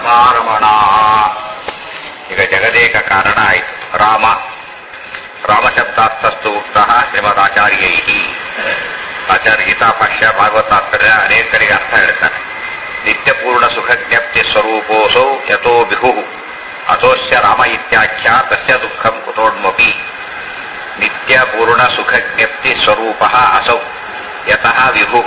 ರಾಧಾರಮಣ ಈಗ ಜಗದೇಕ ಕಾರಣ ಆಯಿತು ರಾಮ ರಾಮಶಬ್ದಾರ್ಥಸ್ತು ಉಕ್ತ ಶ್ರೀಮದಾಚಾರ್ಯೈ ಆಚಾರ್ಯ ಗೀತಾಭಾಷ್ಯ ಭಾಗವತಾತ್ಮರ್ಯ ಅನೇಕರಿಗೆ ಅರ್ಥ ಹೇಳ್ತಾನೆ ನಿತ್ಯಪೂರ್ಣ ಸುಖ ಜ್ಞಪ್ತಿ ಸ್ವರೂಪೋಸೌ ಯಥೋ ಬಿಹು ಅಥೋಸ್ಯ ರಾಮ ಇತ್ಯಾಖ್ಯ ತಸ್ಯ ದುಃಖಂ ಕುತೋಡ್ಮಪಿ ನಿತ್ಯ ಪೂರ್ಣ ಸುಖ ಜ್ಞಪ್ತಿ ಸ್ವರೂಪ ಅಸೌ ಯತಃ ವಿಭು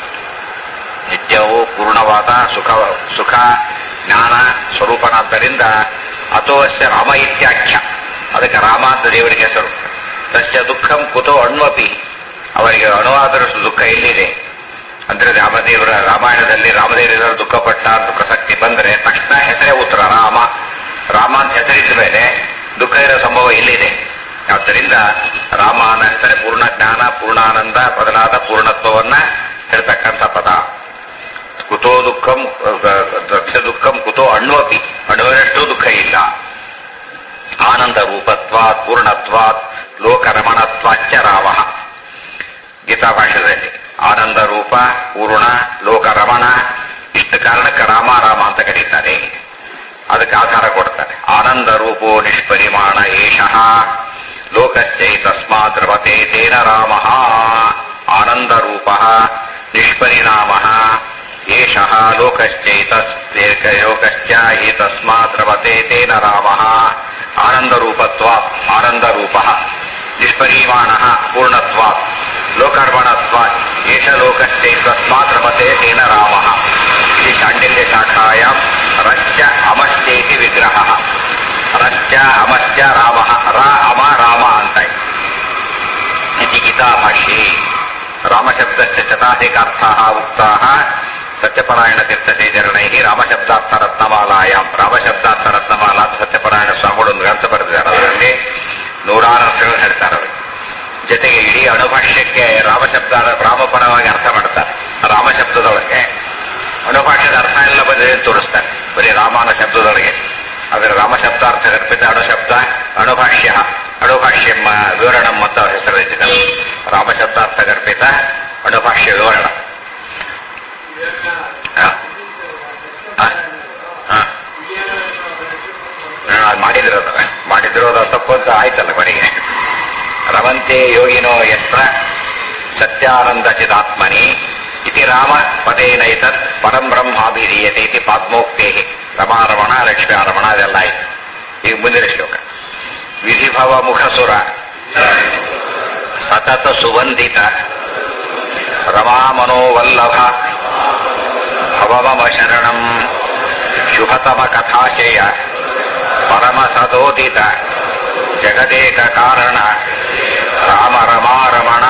ನಿತ್ಯವೂ ಪೂರ್ಣವಾದ ಸುಖ ಸುಖ ಜ್ಞಾನ ಸ್ವರೂಪನಾದ್ದರಿಂದ ಅಥೋಸ್ಯ ರಾಮ ಇತ್ಯಾಖ್ಯ ಅದಕ್ಕೆ ರಾಮ ಅಂತ ದೇವರಿಗೆ ಹೆಸರು ತಸ್ಯ ದುಃಖಂ ಕುತೋ ಅಣ್ವಪಿ ಅವರಿಗೆ ಅಣುವಾದರಷ್ಟು ದುಃಖ ಎಲ್ಲಿದೆ ಅಂದ್ರೆ ರಾಮದೇವರ ರಾಮಾಯಣದಲ್ಲಿ ರಾಮದೇವರ ದುಃಖಪಟ್ಟ ಅಂತ ಪ್ರಸಕ್ತಿ ಬಂದರೆ ತಕ್ಷಣ ಹೆಸರೇ ಉತ್ತರ ರಾಮ ರಾಮ ಅಂತ ಹೆಸರಿದ್ದ ಮೇಲೆ ದುಃಖ ಇರೋ ಸಂಭವ ಎಲ್ಲಿದೆ ಆದ್ದರಿಂದ ರಾಮ ಅನ್ನೋ ಹೆಸರೇ ಪೂರ್ಣ ಜ್ಞಾನ ಪೂರ್ಣಾನಂದ ಬದಲಾದ ಪೂರ್ಣತ್ವವನ್ನ ಹೇಳ್ತಕ್ಕಂಥ ಪದ ಕುತೋ ದುಃಖಂ ದಕ್ಷ ದುಃಖಂ ಕುತೋ ಅಣ್ವಪಿ ಅಣುವಿನಷ್ಟು ದುಃಖ ಇಲ್ಲ ಆನಂದ ರೂಪತ್ವಾತ್ ಪೂರ್ಣತ್ವಾತ್ ಲೋಕರಮಣತ್ವಾಚ್ಚ ರಾಮ ಗೀತಾ ಭಾಷೆಯಲ್ಲಿ ಆನಂದ ರೂಪ ಪೂರ್ಣ ಲೋಕರಮಣ ಇಷ್ಟು ಕಾರಣಕ್ಕೆ ರಾಮ ರಾಮ ಅಂತ ಕರೀತಾರೆ ಅದಕ್ಕೆ ಆಧಾರ ಕೊಡ್ತಾರೆ ಆನಂದ ರೂಪೋ ನಿಷ್ಪರಿಮಾಣ ಏಷಃ ಲೋಕಶ್ಚೈ ತಸ್ಮಾತ್ ರಮತೆ ತೇನ ರಾಮ ಆನಂದ ರೂಪ ನಿಷ್ಪರಿಣಾಮ ಏಷಃ ಲೋಕಶ್ಚೈತಸ್ ಲೋಕಶ್ಚ ಏತಸ್ಮಾತ್ ರಮತೆ ತೇನ ರಾಮ ಆನಂದ ರೂಪತ್ವಾತ್ ಆನಂದ ರೂಪ ನಿಷ್ಪರಿಮಾಣ ಪೂರ್ಣತ್ವಾತ್ ಲೋಕರ್ಮಣತ್ವಾತ್ ಏಷ ಲೋಕಶ್ಚೈತಸ್ಮಾತ್ ರಮತೆ ತೇನ ರಾಮ ಇದು ಶಾಂಡಿಲ್ಯ ಶಾಖಾಯಾಂ ರಶ್ಚ ಅಮಶ್ಚೇತಿ ವಿಗ್ರಹ ರಶ್ಚ ಅಮಶ್ಚ ರಾಮ ರ ಅಮ ರಾಮ ಅಂತ ಇತಿ ಗೀತಾ ಭಾಷ್ಯೆ ರಾಮಶಬ್ದಶ್ಚ ಶತಾಧಿಕಾರ್ಥ ಉಕ್ತಾ ಸತ್ಯಪರಾಯಣ ತೀರ್ಥಚರಣೈ ರಾಮಶಬ್ದಾರ್ಥ ರತ್ನಮಾಲಾಯಾಂ ರಾಮಶಬ್ದಾರ್ಥ ರತ್ನಮಾಲಾ ಅಂತ ಸತ್ಯಪರಾಯಣ ಸ್ವಾಮಿಗಳು ಒಂದು ಗ್ರಂಥ ಬರೆದಿದ್ದಾರೆ ಅದರಲ್ಲಿ ನೂರಾರು ಅರ್ಥಗಳು ಹೇಳ್ತಾರೆ ಅವರು ಜೊತೆಗೆ ಇಡೀ ಅಣುಭಾಷ್ಯಕ್ಕೆ ರಾಮಶಬ್ದ ರಾಮಪರವಾಗಿ ಅರ್ಥ ಮಾಡ್ತಾರೆ ರಾಮಶಬ್ದದೊಳಗೆ ಅಣುಭಾಷ್ಯದ ಅರ್ಥ ಎಲ್ಲ ಬಂದಿದೆ ಅಂತ ತೋರಿಸ್ತಾರೆ ಬರೀ ರಾಮನ ಶಬ್ದದೊಳಗೆ ಅದರ ರಾಮಶಬ್ದಾರ್ಥ ಗರ್ಭಿತ ಅಣುಶಬ್ದ ಅಣುಭಾಷ್ಯ ಅಣುಭಾಷ್ಯ ವಿವರಣ ಮತ್ತು ಹೆಸರಿದ್ದಾರೆ ರಾಮಶಬ್ದಾರ್ಥ ಗರ್ಭಿತ ಅಣುಭಾಷ್ಯ ವಿವರಣ ಹ. ಹ. ಹ. ನಾನು ಅದು ಮಾಡಿದಿರೋದು ಮಾಡಿದಿರೋದು ತಪ್ಪು ಅಂತ ಆಯ್ತಲ್ಲ ಕೊನೆಗೆ ರವಂತೆ ಯೋಗಿನೋ ಯಸ್ತ್ರ ಸತ್ಯಾನಂದ ಚಿದಾತ್ಮನಿ ಇತಿ ರಾಮ ಪದೇನೈತತ್ ಪರಂ ಬ್ರಹ್ಮಾಭಿಧೀಯತೆ ಇತಿ ಪಾದ್ಮೋಕ್ತೇ ರಮಾರಮಣ ಲಕ್ಷ್ಮೀರಮಣ ಅದೆಲ್ಲ ಆಯ್ತು ಈಗ ಮುಂದಿನ ಶ್ಲೋಕ ವಿಧಿಭವ ಮುಖಸುರ ಸತತ ಸುವಂದಿತ ರಮಾಮನೋವಲ್ಲಭ ಭವಮಮ ಶರಣಂ ಶುಭತಮ ಕಥಾಶಯ ಪರಮ ಸದೋದಿತ ಜಗದೇಕ ಕಾರಣ ರಾಮ ರಮಾರಮಣ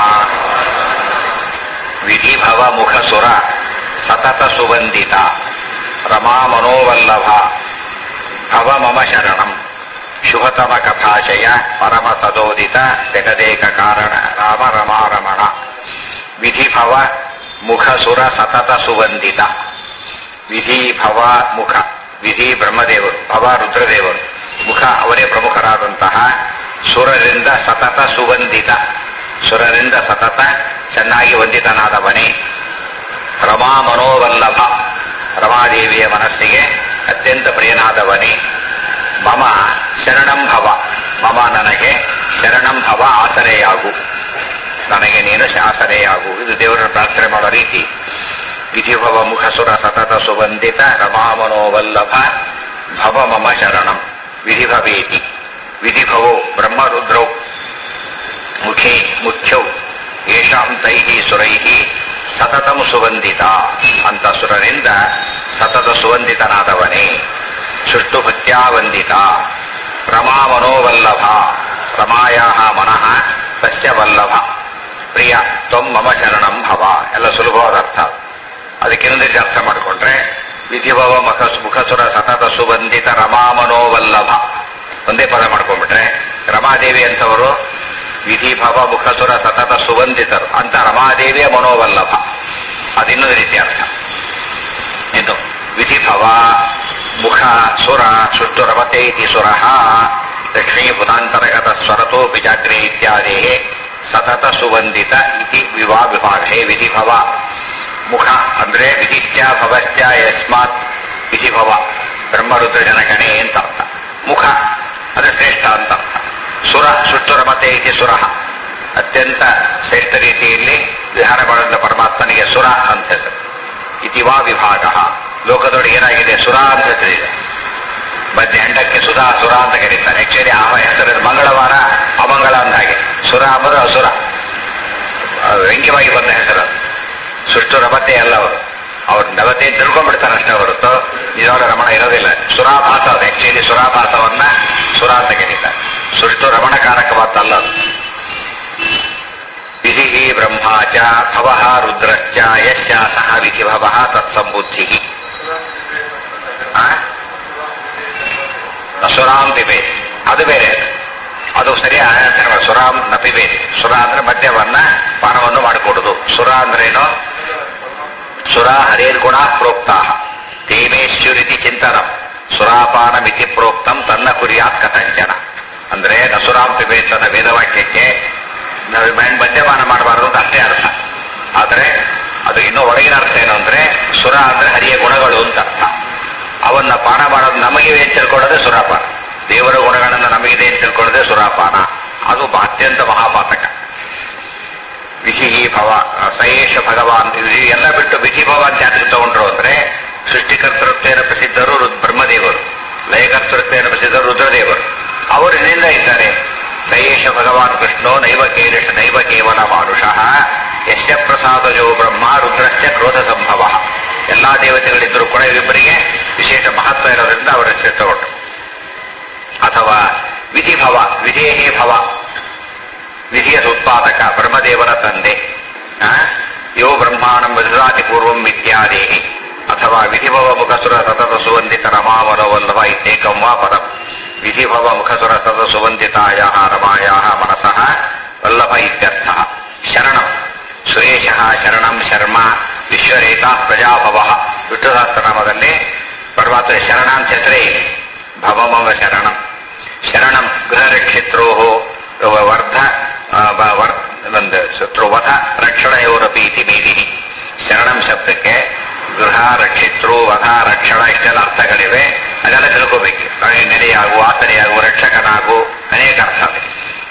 ವಿಧಿಭವ ಮುಖಸುರ ಸತತ ಸುವಂದಿತ ರಮಾ ಮನೋವಲ್ಲಭ ಭವ ಮಮ ಶರಣಂ ಶುಭತಮ ಕಥಾಶಯ ಪರಮ ಸದೋದಿತ ಜಗದೇಕ ಕಾರಣ ರಾಮ ರಮಾರಮಣ ವಿಧಿಭವ ಮುಖಸುರ ಸತತ ಸುವಂದಿತ ವಿಧಿ ಭವ ಮುಖ ವಿಧಿ ಬ್ರಹ್ಮದೇವರು ಭವ ರುದ್ರದೇವರು ಮುಖ ಅವರೇ ಪ್ರಮುಖರಾದಂತಹ ಸುರರಿಂದ ಸತತ ಸುವಂದಿತ ಸುರರಿಂದ ಸತತ ಚೆನ್ನಾಗಿ ವಂದಿತನಾದವನೇ ರಮಾ ಮನೋವಲ್ಲಭ ರಮಾದೇವಿಯ ಮನಸ್ಸಿಗೆ ಅತ್ಯಂತ ಪ್ರಿಯನಾದವನೇ ಮಮ ಶರಣಂ ಭವ ಮಮ ನನಗೆ ಶರಣಂ ಭವ ಆಸರೆಯಾಗು ನನಗೆ ನೀನು ಶಾಸನೆಯಾಗು ಇದು ದೇವರ ಪ್ರಾರ್ಥನೆ ಮಾಡೋ ರೀತಿ ವಿಧಿಭವ ಮುಖಸುರ ಸತತ ಸುವಂದಿತ ರಮಾಮನೋವಲ್ಲಭ ಭವ ಮಮ ಶರಣಂ ವಿಧಿಭವೇತಿ ವಿಧಿಭವೋ ಬ್ರಹ್ಮರುದ್ರೌ ಮುಖೇ ಮುಖ್ಯೌ ಯೇಷಾಂ ತೈಹಿ ಸುರೈಹಿ ಸತತಂ ಸುವಂದಿತ ಅಂತ ಸುರರಿಂದ ಸತತ ಸುವಂದಿತನಾದವನೇ ಸುಷ್ಟುಭಕ್ತ್ಯಾ ವಂದಿತ ರಮಾ ಮನೋವಲ್ಲಭ ರಮಾಯಾ ಮನಃ ತಸ್ಯ ವಲ್ಲಭ ಪ್ರಿಯ ತ್ವಂ ಮಮ ಶರಣಂ ಭವ ಎಲ್ಲ ಸುಲಭವಾದ ಅರ್ಥ ಅದಕ್ಕೆ ಇನ್ನೊಂದಿಟ್ಟು ಅರ್ಥ ಮಾಡಿಕೊಂಡ್ರೆ ವಿಧಿಭವ ಮುಖ ಮುಖಸುರ ಸತತ ಸುವಂದಿತ ರಮಾ ಮನೋವಲ್ಲಭ ಒಂದೇ ಪದ ಮಾಡ್ಕೊಂಡ್ಬಿಟ್ರೆ ರಮಾದೇವಿ ಅಂತವರು ವಿಧಿಭವ ಮುಖಸುರ ಸತತ ಸುವಂದಿತರು ಅಂತ ರಮಾದೇವಿಯ ಮನೋವಲ್ಲಭ ಅದಿನ್ನೊಂದು ರೀತಿ ಅರ್ಥ ಇನ್ನು ವಿಧಿಭವ ಮುಖ ಸುರ ಸುಟ್ಟು ರಮತೆ ಇತಿ ಸುರಃ ಲಕ್ಷ್ಮೀ ಭೂತಾಂತರಗತ ಸ್ವರತೋಪಿ ಜಾಗ್ರೆ ಇತ್ಯಾದಿ ಸತತ ಸುವಂದಿತ ಇತಿ ವಿವಾ ವಿಭಾಗ ಹೇ ವಿಧಿಭವ ಮುಖ ಅಂದ್ರೆ ವಿಧಿಶ್ಚ ಭವಶ್ಚ ಯಸ್ಮಾತ್ ವಿಧಿಭವ ಬ್ರಹ್ಮರುದ್ರ ಜನಗಣೆ ಅಂತ ಅರ್ಥ ಮುಖ ಅದು ಶ್ರೇಷ್ಠ ಅಂತ ಅರ್ಥ ಸುರ ಸುಟ್ಟುರಮತೆ ಇತಿ ಸುರ ಅತ್ಯಂತ ಶ್ರೇಷ್ಠ ರೀತಿಯಲ್ಲಿ ವಿಹಾರ ಮಾಡುವಂತ ಪರಮಾತ್ಮನಿಗೆ ಸುರ ಅಂತ ಹೆಸರು ಇತಿವಾ ವಿಭಾಗ ಲೋಕದೊಳಗೆ ಏನಾಗಿದೆ ಸುರ ಅಂತ ಹೆಸರಿದೆ ಮತ್ತೆ ಹೆಂಡಕ್ಕೆ ಸುಧಾ ಸುರ ಅಂತ ಕರೀತಾರೆ ಆಕ್ಚುಲಿ ಆ ಹೆಸರು ಮಂಗಳವಾರ ಅಮಂಗಳ ಅಂದ ಹಾಗೆ ಸುರ ಅಂಬುದು ಅಸುರ ಅದು ವ್ಯಂಗ್ಯವಾಗಿ ಬಂದ ಹೆಸರು ಅದು. ಸುಷ್ಟು ರಮತೆ ಅಲ್ಲ ಅವರು ಅವ್ರು ನವತೆ ತಿಳ್ಕೊಂಡ್ಬಿಡ್ತಾರೆ ಅಷ್ಟೇ ಹೊರತು ನಿಜವಾದ ರಮಣ ಇರೋದಿಲ್ಲ ಸುರಾಭಾಸ ಅದು ಆಕ್ಚುಲಿ ಸುರಾಭಾಸವನ್ನ ಸುರ ಅಂತ ಕರೀತಾರೆ ಸುಷ್ಟು ರಮಣಕಾರಕವಾದಲ್ಲ ಅದು ವಿಧಿ ಬ್ರಹ್ಮಾಚ ಭವ ರುದ್ರಶ್ಚ ಯಶ್ಚ ಸಹ ವಿಧಿ ಭವ ತತ್ಸಂಬುದ್ಧಿ ಸುರಾಂ ಪಿಬೇತ್ ಅದು ಬೇರೆ ಅದು ಸರಿಯಾದ ಸುರಾಂ ನ ಪಿಬೇತ್ ಸುರ ಅಂದ್ರೆ ಮದ್ಯವನ್ನ ಪಾನವನ್ನು ಮಾಡಿಕೊಡುದು ಸುರ ಅಂದ್ರೇನು ಸುರ ಹರೇರ್ಗುಣ ಪ್ರೋಕ್ತಾ ತೇಮೇಶ್ವರಿತಿ ಚಿಂತನಂ ಸುರಾಪಾನ ಮಿತಿ ಪ್ರೋಕ್ತಂ ತನ್ನ ಕುರಿಯಾತ್ ಕಥಂಚನ ಅಂದ್ರೆ ನಸುರಾಂ ಪಿಬೇತ್ ಅನ್ನೋ ವೇದವಾಕ್ಯಕ್ಕೆ ನಾವು ಮೈಂಡ್ ಮದ್ಯಪಾನ ಮಾಡಬಾರದು ಅಂತ ಅಷ್ಟೇ ಅರ್ಥ ಆದ್ರೆ ಅದು ಇನ್ನೂ ಒಳಗಿನ ಅರ್ಥ ಏನು ಅಂದ್ರೆ ಸುರ ಅಂದ್ರೆ ಹರಿಯ ಗುಣಗಳು ಅಂತ ಅರ್ಥ ಅವನ್ನ ಪಾನ ಮಾಡೋದು ನಮಗೆ ಏನ್ ತಿಳ್ಕೊಳ್ಳೋದೇ ಸುರಾಪಾನ ದೇವರ ಗುಣಗಳನ್ನ ನಮಗಿದೆ ಅಂತ ತಿಳ್ಕೊಳ್ಳೋದೇ ಸುರಾಪಾನ ಅದು ಬ- ಅತ್ಯಂತ ಮಹಾಪಾತಕ ವಿಧಿ ಭವ ಸಯೇಶ ಭಗವಾನ್ ಇದು ಎಲ್ಲ ಬಿಟ್ಟು ವಿಧಿ ಭವ ಅಂತ ಯಾಕೆ ತಗೊಂಡ್ರು ಅಂದ್ರೆ ಸೃಷ್ಟಿಕರ್ತೃತ್ವೇನ ಪ್ರಸಿದ್ಧರು ರುದ್- ಬ್ರಹ್ಮದೇವರು ಲಯಕರ್ತೃತ್ವೇನ ಪ್ರಸಿದ್ಧರು ರುದ್ರದೇವರು ಅವರು ಎಲ್ಲಿಂದ ಇದ್ದಾರೆ ಸಯೇಶ ಭಗವಾನ್ ಕೃಷ್ಣೋ ನೈವ ಕೇಲಿಷ ನೈವ ಕೇವಲ ಮಾನುಷಃ ಯಶ್ಚ ಪ್ರಸಾದಜೋ ಬ್ರಹ್ಮ ರುದ್ರಶ್ಚ ಕ್ರೋಧ ಸಂಭವ ಎಲ್ಲಾ ದೇವತೆಗಳಿದ್ದರೂ ಕೂಡ ಇವರಿಬ್ಬರಿಗೆ ವಿಶೇಷ ಮಹತ್ವ ಇರೋದ್ರಿಂದ ಅವರ ಹೆಸರು ತಗೊಂಡ್ರು ಅಥವಾ ವಿಧಿಭವ ವಿಧೇಹೇ ಭವ ವಿಧಿಯ ಉತ್ಪಾದಕ ಬ್ರಹ್ಮದೇವರ ತಂದೆ ಆ? ಯೋ ಬ್ರಹ್ಮಾಣಂ ವಿಧಾತಿ ಪೂರ್ವಂ ಇತ್ಯಾದೇಹಿ ಅಥವಾ ವಿಧಿಭವ ಮುಖಸುರ ಸತತ ಸುವಂದಿತ ರಮಾವರ ವಲ್ಲಭ ಇತ್ಯೇಕಂ ವಾ ಪದಂ ವಿಧಿಭವ ಮುಖಸುರ ಸತತ ಸುವಂದಿತಾಯ ರಮಾಯಾ ಮನಸಃ ವಲ್ಲಭ ಇತ್ಯರ್ಥ ಶರಣಂ ಸುರೇಶ ಶರಣಂ ಶರ್ಮ ವಿಶ್ವರೇತಾ ಪ್ರಜಾಭವ ವಿಷ್ಣು ಸಹಸ್ರನಾಮದಲ್ಲಿ ಪರಮಾತ್ಮ ಶರಣ ಅಂತ ಹೆಸರೇ ಇದೆ ಭವಮವ ಶರಣಂ ಶರಣಂ ಗೃಹರಕ್ಷಿತ್ರೋ ವರ್ಧ ಆ, ಬ- ವರ್- ಒಂದು ಶತ್ರುವಧ ರಕ್ಷಣೆಯೋರಪಿ ಇತಿ ಮೇದಿನಿ ಶರಣಂ ಶಬ್ದಕ್ಕೆ ಗೃಹ ರಕ್ಷಿತೃ ವಧ ರಕ್ಷಣ ಇಷ್ಟೆಲ್ಲ ಅರ್ಥಗಳಿವೆ ಅದೆಲ್ಲ ತಿಳ್ಕೋಬೇಕು ನಾಳೆ ನೆಲೆಯಾಗು ಆತನೆಯಾಗು ರಕ್ಷಕನಾಗು ಅನೇಕ ಅರ್ಥ ಇದೆ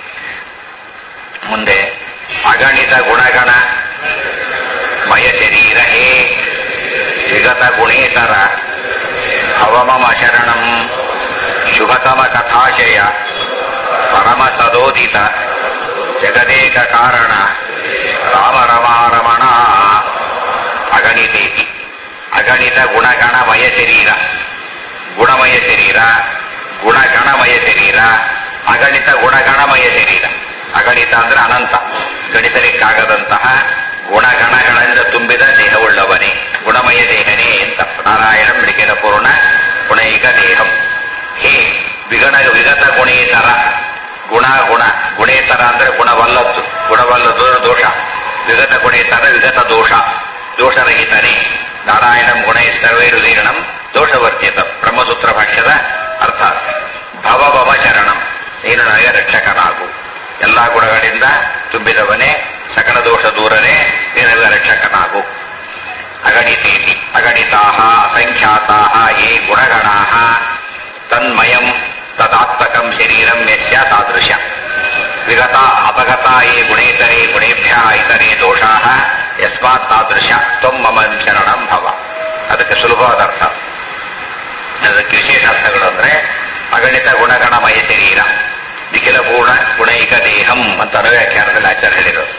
ಮುಂದೆ ಅಗಣಿತ ಗುಣಗಣ ಮಯ ಶರೀರ ಹೇ ವಿಗತ ಗುಣೇತರ ಭವಮಮ ಶರಣಂ ಶುಭತಮ ಕಥಾಶಯ ಪರಮ ಸದೋದಿತ ಜಗದೇಕ ಕಾರಣ ರಾಮ ರಮಾರಮಣ ಅಗಣಿತೇತಿ ಅಗಣಿತ ಗುಣಗಣಮಯ ಶರೀರ ಗುಣಮಯ ಶರೀರ ಗುಣಗಣಮಯ ಶರೀರ ಅಗಣಿತ ಗುಣಗಣಮಯ ಶರೀರ ಅಗಣಿತ ಅಂದ್ರೆ ಅನಂತ ಗಣಿಸಲಿಕ್ಕಾಗದಂತಹ ಗುಣಗಣಗಳಿಂದ ತುಂಬಿದ ದೇಹವುಳ್ಳವನೇ ಗುಣಮಯ ದೇಹನೇ ಅಂತ ನಾರಾಯಣ ಮಿಡಿಕೆದ ಪೂರ್ಣ ಗುಣೈಕ ದೇಹಂ ಹೇ ವಿಗಣ ವಿಗತ ಗುಣೇತರ ಗುಣ ಗುಣ ಗುಣೇತರ ಅಂದ್ರೆ ಗುಣವಲ್ಲದ್ದು ಗುಣವಲ್ಲದ್ದು ಅಂದ್ರೆ ದೋಷ ವಿಗತ ಗುಣೇತರ ವಿಗತ ದೋಷ ದೋಷರಹಿತನೇ ನಾರಾಯಣಂ ಗುಣೈಸ್ತರ್ವೈರುದೀರ್ಣಂ ದೋಷವರ್ಜಿತ ಬ್ರಹ್ಮಸೂತ್ರ ಭಾಷ್ಯದ ಅರ್ಥ ಭವ ಭವ ಶರಣಂ ನೀನು ನನಗೆ ರಕ್ಷಕನಾಗು ಎಲ್ಲಾ ಗುಣಗಳಿಂದ ತುಂಬಿದವನೇ ಸಕಲ ದೋಷ ದೂರನೇ ನೀನೆಲ್ಲ ರಕ್ಷಕನಾಗು ಅಗಣಿತೇತಿ ಅಗಣಿತಾಹ ಅಸಂಖ್ಯಾತಾಹ ಯೇ ಗುಣಗಣಾಹ ತನ್ಮಯಂ ತದಾತ್ಮಕಂ ಶರೀರಂ ಯಸ್ಯ ತಾದೃಶ ವಿಗತ ಅಪಗತ ಯೇ ಗುಣೇತರೇ ಗುಣೇಭ್ಯ ಇತರೇ ದೋಷಾ ಯಸ್ಮಾತ್ ತಾದೃಶ ತ್ವಂ ಮಮ ಶರಣಂ ಭವ ಅದಕ್ಕೆ ಸುಲಭವಾದ ಅರ್ಥ ಅದಕ್ಕೆ ವಿಶೇಷ ಅರ್ಥಗಳು ಅಂದ್ರೆ ಅಗಣಿತ ಗುಣಗಣಮಯ ಶರೀರ ನಿಖಿಲ ಪೂರ್ಣ ಗುಣೈಕ ದೇಹಂ ಅಂತ ಅನುವ್ಯಾಖ್ಯಾನದಲ್ಲಿ ಆಚಾರ್ಯ ಹೇಳಿರೋದು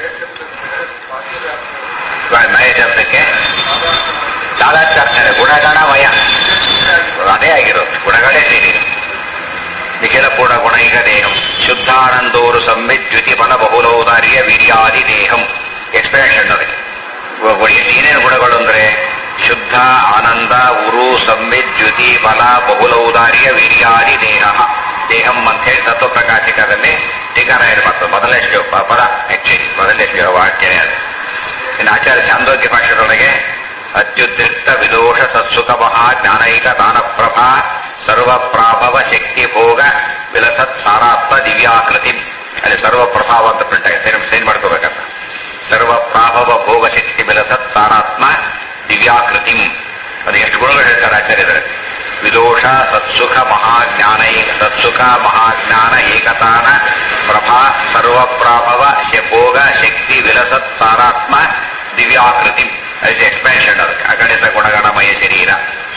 ಮಯ ಶಬ್ದಕ್ಕೆ ತಾದಾತ್ಮರ್ಥ ಗುಣಗಣಮಯ ಅದೇ ಆಗಿರೋದು ಗುಣಗಳೇ ಸೇರಿ ನಿಖಿಲ ಪೂರ್ಣ ಗುಣೈಕ ದೇಹಂ ಶುದ್ಧಾನಂದೋರು ಸಂವಿದ್ಯುತಿ ಬಲ ಬಹುಲೌದಾರ್ಯ ವೀರ್ಯಾದಿ ದೇಹಂ ಎಕ್ಸ್ಪ್ಲನೇಷನ್ ಅದಕ್ಕೆ ಗು- ಗು- ಏನೇನು ಗುಣಗಳು ಅಂದ್ರೆ ಶುದ್ಧ ಆನಂದ ಉರು ಸಂವಿದ್ಯುತಿ ಬಲ ಬಹುಲೌದಾರ್ಯ ವೀರ್ಯಾದಿ ದೇಹ ದೇಹಂ ಅಂತ ಹೇಳಿ ತತ್ವಪ್ರಕಾಶಿಕದಲ್ಲಿ ಟೀಕಾರಾಯರು ಮತ್ತು ಮೊದಲನೇ ಶ್ಲೋ- ಪ- ಪದ ಆಕ್ಚುಲಿ ಮೊದಲನೇ ಶ್ಲೋ- ವಾಕ್ಯನೇ ಅದು ಇನ್ನು ಆಚಾರ್ಯ ಚಾಂದೋಗ್ಯ ಭಾಷೆದೊಳಗೆ ಅತ್ಯುದ್ರಿಕ್ತ ವಿದೋಷ ಸತ್ಸುಖ ಮಹಾ ಜ್ಞಾನೈಕ ದಾನಪ್ರಭಾ ಸರ್ವ ಪ್ರಾಭವ ಶಕ್ತಿ ಭೋಗ ವಿಲಸತ್ ಸಾರಾತ್ಮ ದಿವ್ಯಾಕೃತಿ ಅಲ್ಲಿ ಸರ್ವ ಪ್ರಭಾವ ಅಂತ ಪ್ರಿಂಟ್ ಆಗಿದೆ ಸೈನ್ ಮಾಡ್ಕೋಬೇಕಂತ ಸರ್ವ ಪ್ರಾಭವ ಭೋಗ ಶಕ್ತಿ ವಿಲಸತ್ ಸಾರಾತ್ಮ ದಿವ್ಯಾಕೃತಿ ಅದು ಎಷ್ಟು ಗುಣಗಳು ಹೇಳ್ತಾರೆ ಆಚಾರ್ಯರಲ್ಲಿ ವಿದೋಷ ಸತ್ಸುಖ ಮಹಾಜ್ಞಾನೈ ಸತ್ಸುಖ ಮಹಾಜ್ಞಾನ ಏಕತಾನ ಪ್ರಭಾ ಸರ್ವಪ್ರಾಭವ ಶಭೋಗ ಶಕ್ತಿ ವಿಲಸತ್ ಸಾರಾತ್ಮ ದಿವ್ಯಾಕೃತಿ ಎಕ್ಸ್ಪ್ಯಾನ್ಷನ್ ಅದಕ್ಕೆ ಅಗಣಿತ ಗುಣಗಣಮಯ ಶರೀರ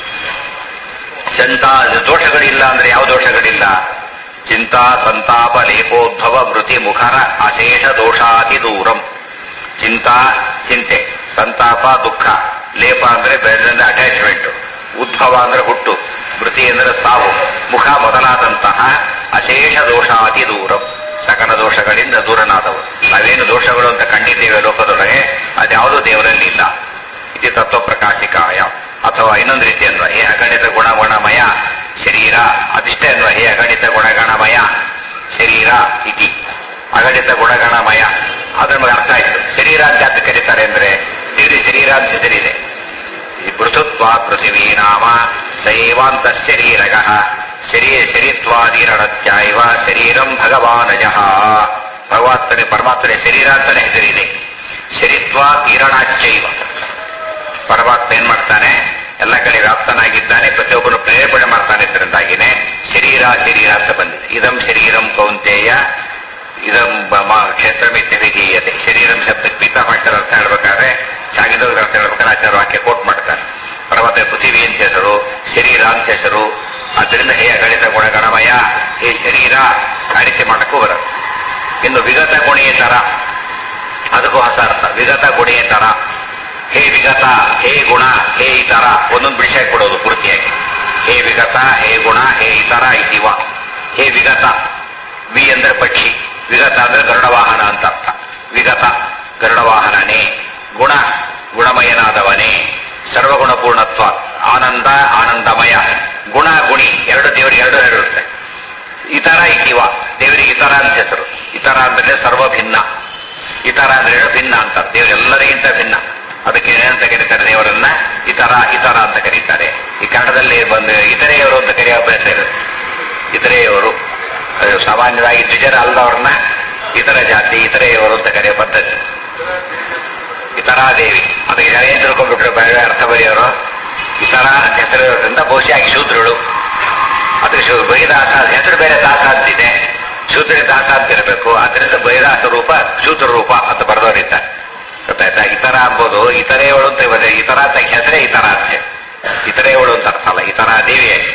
ಚಂತ ದೋಷಗಳಿಲ್ಲ ಅಂದ್ರೆ ಯಾವ ದೋಷಗಳಿಲ್ಲ ಚಿಂತಾ ಸಂತಾಪ ಲೇಪೋದ್ಭವ ಮೃತಿ ಮುಖರ ಅಶೇಷ ದೋಷಾತಿ ದೂರಂ ಚಿಂತಾ ಚಿಂತೆ ಸಂತಾಪ ದುಃಖ ಲೇಪ ಅಂದ್ರೆ ಬೆಳೆದ ಅಟ್ಯಾಚ್ಮೆಂಟ್ ಉದ್ಭವ ಅಂದ್ರೆ ಹುಟ್ಟು ಮೃತಿ ಅಂದ್ರೆ ಸಾವು ಮುಖ ಮೊದಲಾದಂತಹ ಅಶೇಷ ದೋಷಾತಿ ದೂರಂ ಸಕಲ ದೋಷಗಳಿಂದ ದೂರನಾದವು ನಾವೇನು ದೋಷಗಳು ಅಂತ ಕಂಡಿದ್ದೇವೆ ಲೋಕದೊಳಗೆ ಅದ್ಯಾವುದೂ ದೇವರಲ್ಲಿ ಇಲ್ಲ ಇದು ತತ್ವ ಪ್ರಕಾಶಿಕಾಯ ಅಥವಾ ಇನ್ನೊಂದು ರೀತಿ ಅನ್ವ ಹೇ ಅಗಣಿತ ಗುಣಗುಣಮಯ ಶರೀರ ಅದಿಷ್ಟೇ ಅನ್ವ ಹೇ ಅಗಣಿತ ಗುಣಗಣಮಯ ಶರೀರ ಇತಿ ಅಗಣಿತ ಗುಣಗಣಮಯ ಅದ್ರ ನಮಗೆ ಅರ್ಥ ಆಯ್ತು ಶರೀರ ಅಂತ ಯಾಕೆ ಕರೀತಾರೆ ಅಂದ್ರೆ ದೇವರಿ ಶರೀರ ಅಂತ ಹೆಸರಿದೆ ಈ ಪೃಥುತ್ವ ಪೃಥಿವೀ ನಾಮ ಸೈವಾಂತ ಶರೀರಗ ಶರೀರ ಶರೀತ್ವಾದಿರಣತ್ಯವ ಶರೀರಂ ಭಗವಾನಜಃ ಭಗವಂತನೇ ಪರಮಾತ್ಮನೇ ಶರೀರ ಅಂತಾನೆ ಹೆಸರಿದೆ ಶರೀತ್ವ ತೀರಣಾಚೈವ ಪರಮಾತ್ಮ ಏನ್ ಮಾಡ್ತಾನೆ ಎಲ್ಲ ಕಡೆ ವ್ಯಾಪ್ತನಾಗಿದ್ದಾನೆ ಪ್ರತಿಯೊಬ್ಬನು ಪ್ರೇರೇಪಣೆ ಮಾಡ್ತಾನೆ ಇದರಿಂದಾಗಿನೇ ಶರೀರ ಶರೀರ ಅಂತ ಬಂದಿದೆ ಇದಂ ಶರೀರಂ ಕೌಂತೆಯ ಇದಂ ಕ್ಷೇತ್ರಮಿತ್ಯ ವಿಧೀಯತೆ ಶರೀರಂ ಶಬ್ದಕ್ಕೆ ಪೀತಾಮಷ್ಟರ ಅರ್ಥ ಹೇಳ್ಬೇಕಾದ್ರೆ ಸಾಗಿದೋದ್ರ ಅರ್ಥ ಹೇಳ್ಬೇಕಾದ್ರೆ ಆಚಾರ ವಾಕ್ಯ ಕೋಟ್ ಮಾಡ್ತಾರೆ ಪರಮಾತ್ಮ ಪೃಥಿವಿ ಅಂತ ಹೆಸರು ಶರೀರ ಅಂತ ಹೆಸರು ಅದರಿಂದ ಹೇ ಅಗಣಿತ ಗುಣಗಣಮಯ ಹೇ ಶರೀರ ಆ ರೀತಿ ಮಾಡಕ್ಕೂ ಬರುತ್ತೆ ಇನ್ನು ವಿಗತ ಗುಣೇತರ ಅದಕ್ಕೂ ಹೊಸ ಅರ್ಥ ವಿಗತ ಗುಣೇತರ ಹೇ ವಿಗತ ಹೇ ಗುಣ ಹೇ ಇತರ ಒಂದೊಂದು ಬಿಡಿಸಾಗಿ ಕೊಡೋದು ಪೂರ್ತಿಯಾಗಿ ಹೇ ವಿಗತ ಹೇ ಗುಣ ಹೇ ಇತರ ಇತಿವ ಹೇ ವಿಗತ ವಿ ಅಂದ್ರೆ ಪಕ್ಷಿ ವಿಗತ ಅಂದ್ರೆ ಗರುಡವಾಹನ ಅಂತ ಅರ್ಥ ವಿಗತ ಗರುಡವಾಹನನೇ ಗುಣ ಗುಣಮಯನಾದವನೇ ಸರ್ವಗುಣಪೂರ್ಣತ್ವ ಆನಂದ ಆನಂದಮಯ ಗುಣ ಗುಣಿ ಎರಡು ದೇವರಿಗೆ ಎರಡು ಇರುತ್ತೆ ಇತರ ಇತಿವ ದೇವರಿಗೆ ಇತರ ಅಂತ ಹೆಸರು ಇತರ ಅಂದ್ರೆ ಸರ್ವ ಭಿನ್ನ ಇತರ ಅಂದ್ರೆ ಭಿನ್ನ ಅಂತ ದೇವರೆಲ್ಲರಿಗಿಂತ ಭಿನ್ನ ಅದಕ್ಕೆ ಏನಂತ ಕರೀತಾರೆ ದೇವರನ್ನ ಇತರ ಇತರ ಅಂತ ಕರೀತಾರೆ ಈ ಕನ್ನಡದಲ್ಲಿ ಬಂದು ಇತರೆಯವರು ಅಂತ ಕರೆಯೋ ಅಭ್ಯಾಸ ಇರುತ್ತೆ ಇತರೆಯವರು ಅದು ಸಾಮಾನ್ಯವಾಗಿ ದ್ವಿಜರ ಅಲ್ಲದವ್ರನ್ನ ಇತರ ಜಾತಿ ಇತರೆಯವರು ಅಂತ ಕರೆಯೋ ಪದ್ಧತಿ ಇತರಾದೇವಿ ಅದಕ್ಕೆ ಜನ ಏನ್ ತಿಳ್ಕೊಂಡ್ಬಿಟ್ರು ಬೇರೆ ಅರ್ಥ ಬರೆಯೋರು ಇತರ ಅಂತ ಹೆಸರು ಇರೋದ್ರಿಂದ ಬಹುಶಃ ಆಗಿ ಶೂದ್ರಳು ಅದಕ್ಕೆ ಶೂ ಬೈದಾಸ ಹೆಸರು ಬೇರೆ ದಾಸ ಅಂತಿದೆ ಶೂದ್ರ ದಾಸ ಅಂತ ಇರಬೇಕು ಅದರಿಂದ ಬೈದಾಸ ರೂಪ ಶೂದ್ರ ರೂಪ ಅಂತ ಬರೆದವರಿದ್ದಾರೆ ಗೊತ್ತಾಯ್ತಾ ಇತರ ಅಂಬೋದು ಇತರೆಯವಳು ಅಂತ ಬರೆ ಇತರ ಅಂತ ಹೆಸರೇ ಇತರ ಅಂತೆ ಇತರೆಯವಳು ಅಂತ ಅರ್ಥ ಅಲ್ಲ ಇತರ ದೇವಿಯಾಗಿ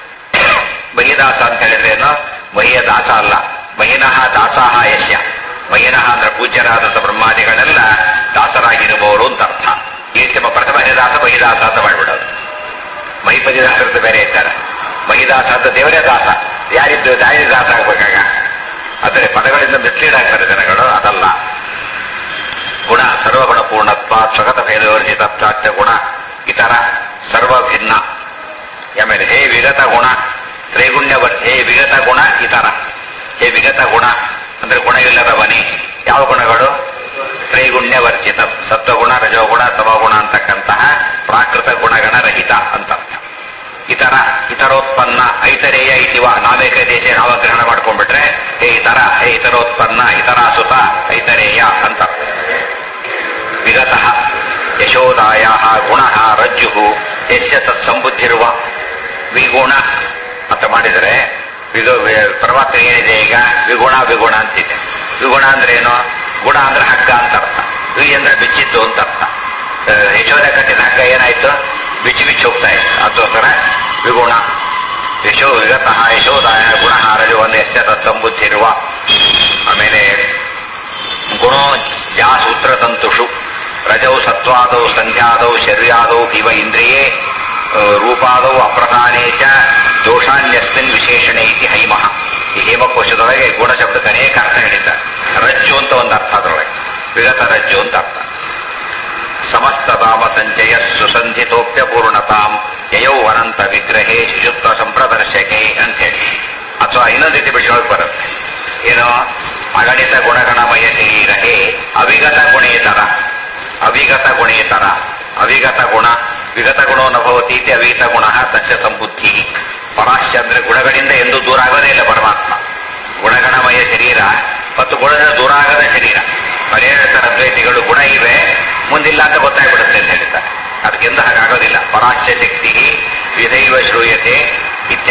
ಬಹಿದಾಸ ಅಂತ ಹೇಳಿದ್ರೆ ಏನು ಮಹಿಯ ದಾಸ ಅಲ್ಲ ಮಹಿನಃ ದಾಸಾಹ ಯಶ್ಯ ಮಹಿನಃ ಅಂದ್ರೆ ಪೂಜ್ಯರಾದಂಥ ಬ್ರಹ್ಮಾದಿಗಳೆಲ್ಲ ದಾಸರಾಗಿರುವವರು ಅಂತ ಅರ್ಥ ಈ ನಿಮ್ಮ ಪ್ರಥಮ ದಾಸ ಮಹಿದಾಸ ಅಂತ ಮಾಡ್ಬಿಡೋದು ಮಹಿಪತಿ ದಾಸರದ್ದು ಬೇರೆ ಇದ್ದಾರೆ ಮಹಿದಾಸ ಅಂತ ದೇವರೇ ದಾಸ ಯಾರಿದ್ದು ದಾರಿ ದಾಸ ಆಗ್ಬೇಕಾಗ ಆದರೆ ಪದಗಳಿಂದ ಮಿಸ್ಲೀಡ್ ಆಗ್ತಾರೆ ಜನಗಳು ಅದಲ್ಲ ಗುಣ ಸರ್ವಗುಣ ಪೂರ್ಣತ್ವ ಸ್ವಗತ ಭೇದವರ್ಜಿತತ್ವಾಚ ಗುಣ ಇತರ ಸರ್ವ ಭಿನ್ನ ಆಮೇಲೆ ಹೇ ವಿಗತ ಗುಣ ತ್ರೈಗುಣ್ಯವರ್ತಿ ಹೇ ವಿಗತ ಗುಣ ಇತರ ಹೇ ವಿಗತ ಗುಣ ಅಂದ್ರೆ ಗುಣವಿಲ್ಲದವನೇ ಯಾವ ಗುಣಗಳು ತ್ರೈಗುಣ್ಯವರ್ಜಿತ ಸತ್ವಗುಣ ರಜೋಗುಣ ತಮಗುಣ ಅಂತಕ್ಕಂತಹ ಪ್ರಾಕೃತ ಗುಣಗಣ ರಹಿತ ಅಂತ ಅರ್ಥ ಇತರ ಇತರೋತ್ಪನ್ನ ಐತರೇಯ ಇತಿವ ನಾವೇಕ ದೇಶ ನಾಮಗ್ರಹಣ ಮಾಡ್ಕೊಂಡ್ಬಿಟ್ರೆ ಹೇ ಇತರ ಹೇ ಇತರೋತ್ಪನ್ನ ಇತರ ಸುತ ಐತರೇಯ ಅಂತ ವಿಗತಃ ಯಶೋದಾಯ ಗುಣ ರಜ್ಜು ಯಶ ತತ್ಸಂಬುದ್ಧಿರುವ ವಿಗುಣ ಅಂತ ಮಾಡಿದರೆ ವಿಗ ವಿ- ಪರಮಾತ್ಮ ಏನಿದೆ ಈಗ ವಿಗುಣ ವಿಗುಣ ಅಂತಿದೆ ವಿಗುಣ ಅಂದ್ರೆ ಏನು ಗುಣ ಅಂದ್ರೆ ಹಗ್ಗ ಅಂತ ಅರ್ಥ ವಿ ಅಂದ್ರೆ ಬಿಚ್ಚಿತ್ತು ಅಂತ ಅರ್ಥ ಆ, ಯಶೋದ ಕಟ್ಟಿದ ಹಗ್ಗ ಏನಾಯ್ತು ಬಿಚ್ಚಿ ಬಿಚ್ಚಿ ಹೋಗ್ತಾ ಇತ್ತು ಅದಕ್ಕೋಸ್ಕರ ವಿಗುಣ ಯಶೋ ವಿಗತಃ ಯಶೋದಾಯ ಗುಣ ರಜು ಒಂದು ಯಶ ತತ್ಸಂಬುದ್ಧಿರುವ ಆಮೇಲೆ ಗುಣೋ ಯಾ ಸೂತ್ರತಂತುಷು ರಜೌ ಸತ್ವಾದೌ ಸಂಧ್ಯಾದೌ ಶರ್ಯಾದೌ ಇವ ಇಂದ್ರಿಯೇ ಆ, ರೂಪಾದೌ ಅಪ್ರಧಾನೇ ಚ ದೋಷಾನ್ಯಸ್ಮಿನ್ ವಿಶೇಷಣೆ ಇತಿ ಹೈಮಃ ಈ ಹೇಮಕೋಶದೊಳಗೆ ಗುಣಶಬ್ದಕ್ಕೆ ಅನೇಕ ಅರ್ಥ ಹೇಳಿದ್ದಾರೆ ರಜ್ಜು ಅಂತ ಒಂದು ಅರ್ಥ ಅದರೊಳಗೆ ವಿಗತ ರಜ್ಜು ಅಂತ ಅರ್ಥ ಸಮಸ್ತ ಧಾಮ ಸಂಚಯ ಸುಸಂಧಿತೋಪ್ಯ ಪೂರ್ಣತಾಂ ಯಯೌ ಅನಂತ ವಿಗ್ರಹೇ ಶಿಶುತ್ವ ಸಂಪ್ರದರ್ಶಕೆ ಅಂತ ಹೇಳಿ ಅಥವಾ ಇನ್ನೊಂದು ರೀತಿ ಬಿಡಿಸೋಕೆ ಬರುತ್ತೆ ಏನು ಅಗಣಿತ ಗುಣಗಣಮಯ ಶರೀರಹೇ ಅವಿಗತ ಗುಣೇತರ ಅವಿಗತ ಗುಣೇತರ ಅವಿಗತ ಗುಣ ವಿಗತ ಗುಣೋ ನಭವತಿ ಇತಿ ಅವಿಗತ ಗುಣ ತಸ್ಯ ಸಂಬುದ್ಧಿ ಪರಾಶ್ಚ ಅಂದ್ರೆ ಗುಣಗಳಿಂದ ಎಂದೂ ದೂರ ಆಗೋದೇ ಇಲ್ಲ ಪರಮಾತ್ಮ ಗುಣಗಣಮಯ ಶರೀರ ಮತ್ತು ಗುಣದಿಂದ ದೂರ ಆಗದ ಶರೀರ ಪರಿಹರಿತರ ಅದ್ವೈತಿಗಳು ಗುಣ ಇವೆ ಮುಂದಿಲ್ಲ ಅಂತ ಗೊತ್ತಾಗ್ಬಿಡುತ್ತೆ ಅಂತ ಹೇಳ್ತಾರೆ ಅದಕ್ಕಿಂತ ಹಾಗಾಗೋದಿಲ್ಲ ಪರಾಶ್ಚ ಶಕ್ತಿ ವಿಧೈವ ಶ್ರೂಯತೆ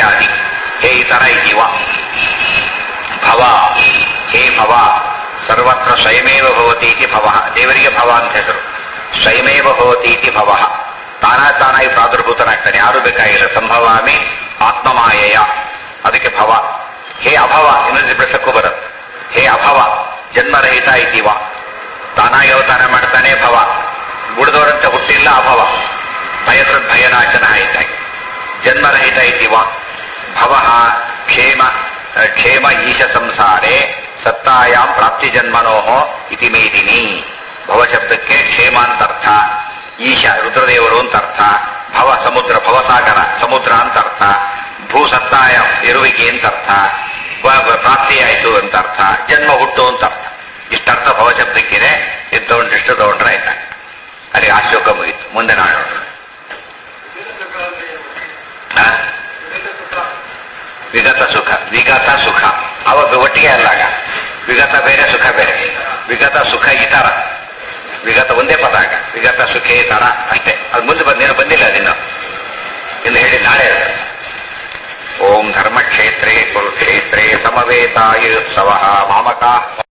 ಇತ್ಯಾದಿ ಹೇ ಇತರ ಇದಿವ ಭವ ಹೇ ಭವ ಸರ್ವತ್ರ ಸ್ವಯಮೇವ ಭವತಿ ಇತಿ ಭವ ದೇವರಿಗೆ ಭವ ಅಂತ ಹೆಸರು ಸ್ವಯಮೇವ ಭವತಿ ಇತಿ ಭವ ತಾನ ತಾನಾಗಿ ಪ್ರಾದುರ್ಭೂತನಾಗ್ತಾನೆ ಯಾರು ಬೇಕಾಗಿಲ್ಲ ಸಂಭವಾಮಿ ಆತ್ಮಮಾಯಯ ಅದಕ್ಕೆ ಭವ ಹೇ ಅಭವ ಇನ್ನೊಂದು ಬೆಳೆಸಕ್ಕೂ ಬರುತ್ತೆ ಹೇ ಅಭವ ಜನ್ಮರಹಿತ ಇದ್ದೀವ ತಾನಾಗಿ ಅವತಾರ ಮಾಡ್ತಾನೆ ಭವ ಉಳಿದವರಂತೆ ಹುಟ್ಟಿಲ್ಲ ಅಭವ ಭಯಕೃತ್ ಭಯನಾಶನ ಇದ್ದಾಗಿ ಜನ್ಮರಹಿತ ಇದ್ದೀವ ಭವ ಕ್ಷೇಮ ಕ್ಷೇಮ ಈಶ ಸಂಸಾರೆ ಸತ್ತಾಯಾಂ ಪ್ರಾಪ್ತಿ ಜನ್ಮನೋಹ ಇತಿ ಮೇದಿನಿ ಭವ ಶಬ್ದಕ್ಕೆ ಕ್ಷೇಮ ಅಂತ ಅರ್ಥ ಈಶ ರುದ್ರದೇವರು ಅಂತ ಅರ್ಥ ಭವ ಸಮುದ್ರ ಭವಸಾಗರ ಸಮುದ್ರ ಅಂತ ಅರ್ಥ ಭೂ ಸತ್ತಾಯ ಇರುವಿಕೆ ಅಂತ ಅರ್ಥ ಬ- ಬ- ಪ್ರಾಪ್ತಿಯಾಯಿತು ಅಂತ ಅರ್ಥ ಜನ್ಮ ಹುಟ್ಟು ಅಂತ ಅರ್ಥ ಇಷ್ಟರ್ಥ ಭವ ಶಬ್ದಕ್ಕಿದೆ ಇದು ತಗೊಂಡ್ರೆ ಇಷ್ಟು ತಗೊಂಡ್ರೆ ಆಯ್ತಾ ಅಲ್ಲಿ ಆ ಶ್ಲೋಕ ಮುಗೀತು ಮುಂದೆ ನಾಡೋಣ ಆ? ವಿಗತ ಸುಖ ವಿಗತ ಸುಖ ಅವಾಗ ಒಟ್ಟಿಗೆ ಅಲ್ಲಾಗ ವಿಗತ ಬೇರೆ ಸುಖ ಬೇರೆ ವಿಗತ ಸುಖ ಇತರ ವಿಗತ ಒಂದೇ ಪದ ಆಗ ವಿಗತ ಸುಖೇ ತರ ಅಷ್ಟೇ ಅದು ಮುಂದೆ ಬಂದೇನು ಬಂದಿಲ್ಲ ಅದಿನ್ನು ಇನ್ನು ಹೇಳಿ ನಾಳೆ ಇರುತ್ತೆ. ಓಂ ಧರ್ಮಕ್ಷೇತ್ರೇ ಕುರುಕ್ಷೇತ್ರೇ ಸಮವೇತಾಯುತ್ಸವ ಮಾಮಕ